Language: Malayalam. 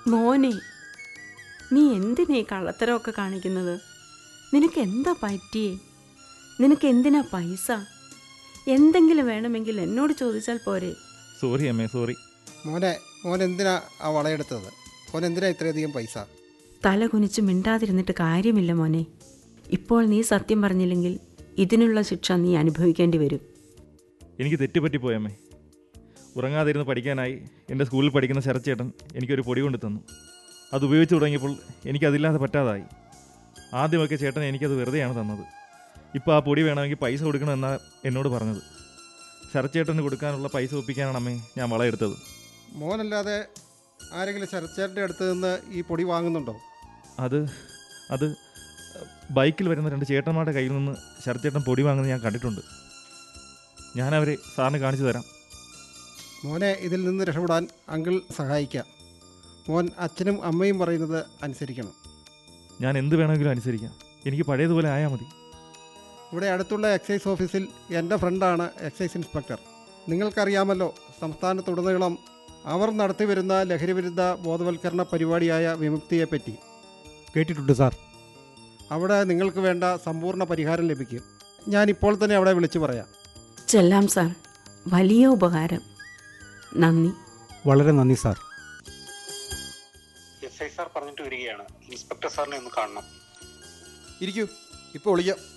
മോനെ നീ എന്തിനാ ഈ കള്ളത്തരമൊക്കെ കാണിക്കുന്നത് നിനക്ക് എന്താ പറ്റിയേ നിനക്ക് എന്തിനാ പൈസ എന്തെങ്കിലും വേണമെങ്കിൽ എന്നോട് ചോദിച്ചാൽ പോരെ സോറി അമ്മേ സോറി മോനെ മോൻ എന്തിനാ ആ വളയെടുത്തത് മോൻ എന്തിനാ ഇത്രയധികം പൈസ തല കുനിച്ച് മിണ്ടാതിരുന്നിട്ട് കാര്യമില്ല മോനെ ഇപ്പോൾ നീ സത്യം പറഞ്ഞില്ലെങ്കിൽ ഇതിനുള്ള ശിക്ഷ നീ അനുഭവിക്കേണ്ടി വരും എനിക്ക് തെറ്റുപറ്റിപ്പോയമ്മേ ഉറങ്ങാതിരുന്ന് പഠിക്കാനായി എൻ്റെ സ്കൂളിൽ പഠിക്കുന്ന ശരച്ചേട്ടൻ എനിക്കൊരു പൊടി കൊണ്ട് തന്നു അത് ഉപയോഗിച്ച് തുടങ്ങിയപ്പോൾ എനിക്കതില്ലാതെ പറ്റാതായി ആദ്യമൊക്കെ ചേട്ടൻ എനിക്കത് വെറുതെയാണ് തന്നത് ഇപ്പോൾ ആ പൊടി വേണമെങ്കിൽ പൈസ കൊടുക്കണമെന്നാണ് എന്നോട് പറഞ്ഞത് ശരച്ചേട്ടന് കൊടുക്കാനുള്ള പൈസ ഒപ്പിക്കാനാണ് അമ്മേ ഞാൻ വളയെടുത്തത് മോനല്ലാതെ ആരെങ്കിലും ശരച്ചേട്ടൻ്റെ അടുത്ത് നിന്ന് ഈ പൊടി വാങ്ങുന്നുണ്ടോ അത് അത് ബൈക്കിൽ വരുന്ന രണ്ട് ചേട്ടന്മാരുടെ കയ്യിൽ നിന്ന് ശരച്ചേട്ടൻ പൊടി വാങ്ങുന്നത് ഞാൻ കണ്ടിട്ടുണ്ട് ഞാനവരെ സാറിന് കാണിച്ചു തരാം മോനെ ഇതിൽ നിന്ന് രക്ഷപ്പെടാൻ അങ്കിൾ സഹായിക്കാം മോൻ അച്ഛനും അമ്മയും പറയുന്നത് അനുസരിക്കണം ഞാൻ എന്ത് വേണമെങ്കിലും അനുസരിക്കാം എനിക്ക് പഴയതുപോലെ ആയാൽ മതി ഇവിടെ അടുത്തുള്ള എക്സൈസ് ഓഫീസിൽ എൻ്റെ ഫ്രണ്ടാണ് എക്സൈസ് ഇൻസ്പെക്ടർ നിങ്ങൾക്കറിയാമല്ലോ സംസ്ഥാനത്തുടനീളം അവർ നടത്തിവരുന്ന ലഹരിവിരുദ്ധ ബോധവൽക്കരണ പരിപാടിയായ വിമുക്തിയെപ്പറ്റി കേട്ടിട്ടുണ്ട് സാർ അവിടെ നിങ്ങൾക്ക് വേണ്ട സമ്പൂർണ്ണ പരിഹാരം ലഭിക്കും ഞാൻ ഇപ്പോൾ തന്നെ അവിടെ വിളിച്ചു പറയാം ചെല്ലാം സാർ വലിയ ഉപകാരം നന്ദി വളരെ നന്ദി സാർ എസ് ഐ സാർ പറഞ്ഞിട്ട് വരികയാണ് ഇൻസ്പെക്ടർ സാറിനെ ഒന്ന് കാണണം ഇരിക്കൂ ഇപ്പോൾ വിളിക്കാം